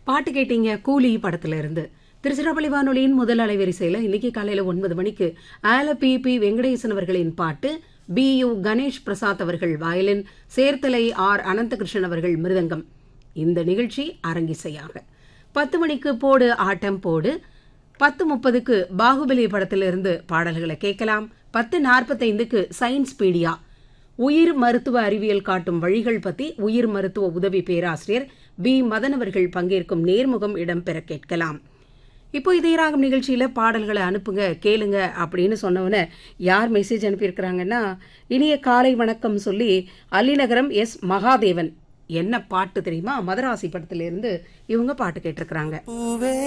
பாட்டு கேட்டீங்க கூலி படத்துல இருந்து திருச்சிராப்பள்ளி வானொலியின் முதல் அலைவரிசையில் இன்னைக்கு காலையில ஒன்பது மணிக்கு ஆல பி பி வெங்கடேசன் அவர்களின் பாட்டு பி யு கணேஷ் பிரசாத் அவர்கள் வயலின் சேர்த்தலை ஆர் அனந்தகிருஷ்ணன் அவர்கள் மிருதங்கம் இந்த நிகழ்ச்சி அரங்கிசையாக பத்து மணிக்கு போடு ஆட்டம் போடு பத்து முப்பதுக்கு பாகுபலி படத்திலிருந்து பாடல்களை கேட்கலாம் பத்து நாற்பத்தைந்துக்கு சயின்ஸ் பீடியா உயிர் மருத்துவ அறிவியல் காட்டும் வழிகள் பத்தி உயிர் மருத்துவ உதவி பேராசிரியர் பி மதன் அவர்கள் பங்கேற்கும் நேர்முகம் இடம்பெற கேட்கலாம் இப்போ இதயராகம் நிகழ்ச்சியில பாடல்களை அனுப்புங்க கேளுங்க அப்படின்னு சொன்னவன யார் மெசேஜ் அனுப்பியிருக்கிறாங்கன்னா இனிய காலை வணக்கம் சொல்லி அல்லிநகரம் எஸ் மகாதேவன் என்ன பாட்டு தெரியுமா மதராசி படத்திலிருந்து இவங்க பாட்டு கேட்டிருக்கிறாங்க பூவே